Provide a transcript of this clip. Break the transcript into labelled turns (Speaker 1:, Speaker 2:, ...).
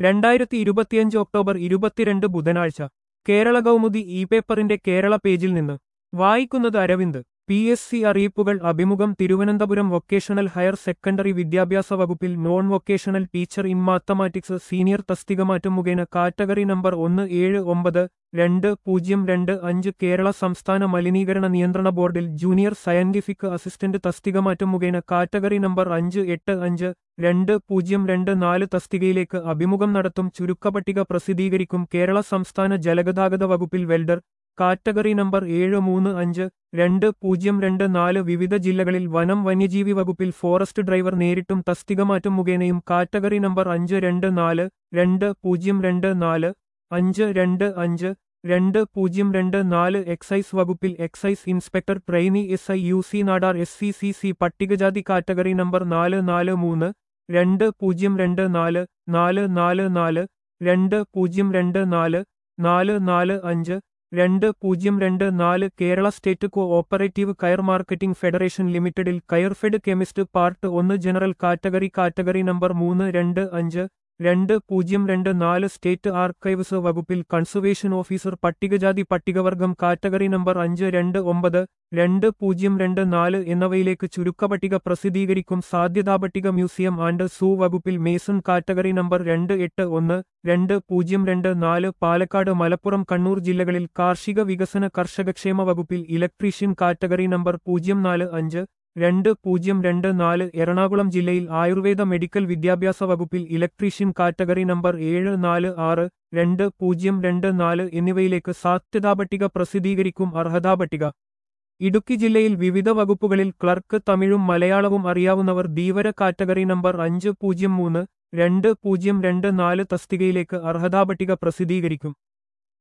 Speaker 1: രണ്ടായിരത്തി ഇരുപത്തിയഞ്ച് ഒക്ടോബർ ഇരുപത്തിരണ്ട് ബുധനാഴ്ച കേരള കൗമുദി ഇ പേപ്പറിന്റെ കേരള പേജിൽ നിന്ന് വായിക്കുന്നത് അരവിന്ദ് പി എസ് സി അറിയിപ്പുകൾ അഭിമുഖം തിരുവനന്തപുരം വൊക്കേഷണൽ ഹയർ സെക്കൻഡറി വിദ്യാഭ്യാസ വകുപ്പിൽ non vocational teacher in mathematics senior തസ്തികമാറ്റം മുഖേന കാറ്റഗറി നമ്പർ ഒന്ന് ഏഴ് ഒമ്പത് രണ്ട് പൂജ്യം രണ്ട് അഞ്ച് കേരള സംസ്ഥാന മലിനീകരണ നിയന്ത്രണ ബോർഡിൽ ജൂനിയർ സയന്റിഫിക് അസിസ്റ്റന്റ് തസ്തികമാറ്റം മുഖേന കാറ്റഗറി നമ്പർ അഞ്ച് എട്ട് അഞ്ച് രണ്ട് പൂജ്യം രണ്ട് നാല് തസ്തികയിലേക്ക് അഭിമുഖം നടത്തും ചുരുക്കപട്ടിക പ്രസിദ്ധീകരിക്കും കേരള സംസ്ഥാന ജലഗതാഗത വകുപ്പിൽ വെൽഡർ കാറ്റഗറി നമ്പർ ഏഴ് മൂന്ന് അഞ്ച് രണ്ട് പൂജ്യം രണ്ട് നാല് വിവിധ ജില്ലകളിൽ വനം വന്യജീവി വകുപ്പിൽ ഫോറസ്റ്റ് ഡ്രൈവർ നേരിട്ടും തസ്തികമാറ്റം മുഖേനയും കാറ്റഗറി നമ്പർ അഞ്ച് രണ്ട് നാല് രണ്ട് പൂജ്യം രണ്ട് നാല് അഞ്ച് രണ്ട് അഞ്ച് രണ്ട് പൂജ്യം രണ്ട് നാല് എക്സൈസ് വകുപ്പിൽ excise inspector trainee S I U C Nadar S C C C പട്ടികജാതി കാറ്റഗറി നമ്പർ നാല് നാല് മൂന്ന് രണ്ട് പൂജ്യം രണ്ട് നാല് നാല് നാല് നാല് രണ്ട് പൂജ്യം രണ്ട് നാല് നാല് നാല് അഞ്ച് രണ്ട് പൂജ്യം രണ്ട് നാല് Kerala state co operative coir marketing federation ലിമിറ്റഡിൽ കയർഫെഡ് കെമിസ്റ്റ് പാർട്ട് ഒന്ന് ജനറൽ കാറ്റഗറി കാറ്റഗറി നമ്പർ മൂന്ന് രണ്ട് അഞ്ച് രണ്ട് പൂജ്യം രണ്ട് നാല് സ്റ്റേറ്റ് ആർക്കൈവ്സ് വകുപ്പിൽ കൺസർവേഷൻ ഓഫീസർ പട്ടികജാതി പട്ടികവർഗം കാറ്റഗറി നമ്പർ അഞ്ച് രണ്ട് ഒമ്പത് രണ്ട് പൂജ്യം രണ്ട് നാല് എന്നിവയിലേക്ക് ചുരുക്കപട്ടിക പ്രസിദ്ധീകരിക്കും സാധ്യതാപട്ടിക മ്യൂസിയം ആൻഡ് സൂ വകുപ്പിൽ മേസൺ കാറ്റഗറി നമ്പർ രണ്ട് എട്ട് ഒന്ന് രണ്ട് പൂജ്യം രണ്ട് നാല് പാലക്കാട് മലപ്പുറം കണ്ണൂർ ജില്ലകളിൽ കാർഷിക വികസന കർഷകക്ഷേമ വകുപ്പിൽ ഇലക്ട്രീഷ്യൻ കാറ്റഗറി നമ്പർ പൂജ്യം നാല് അഞ്ച് രണ്ട് പൂജ്യം രണ്ട് നാല് എറണാകുളം ജില്ലയിൽ ആയുർവേദ മെഡിക്കൽ വിദ്യാഭ്യാസ വകുപ്പിൽ ഇലക്ട്രീഷ്യൻ കാറ്റഗറി നമ്പർ ഏഴ് നാല് ആറ് രണ്ട് പൂജ്യം രണ്ട് നാല് എന്നിവയിലേക്ക് സാധ്യതാപട്ടിക പ്രസിദ്ധീകരിക്കും അർഹതാപട്ടിക ഇടുക്കി ജില്ലയിൽ വിവിധ വകുപ്പുകളിൽ ക്ലർക്ക് തമിഴും മലയാളവും അറിയാവുന്നവർ ധീവര കാറ്റഗറി നമ്പർ അഞ്ച് പൂജ്യം മൂന്ന് രണ്ട് പൂജ്യം രണ്ട് നാല് തസ്തികയിലേക്ക് അർഹതാപട്ടിക പ്രസിദ്ധീകരിക്കും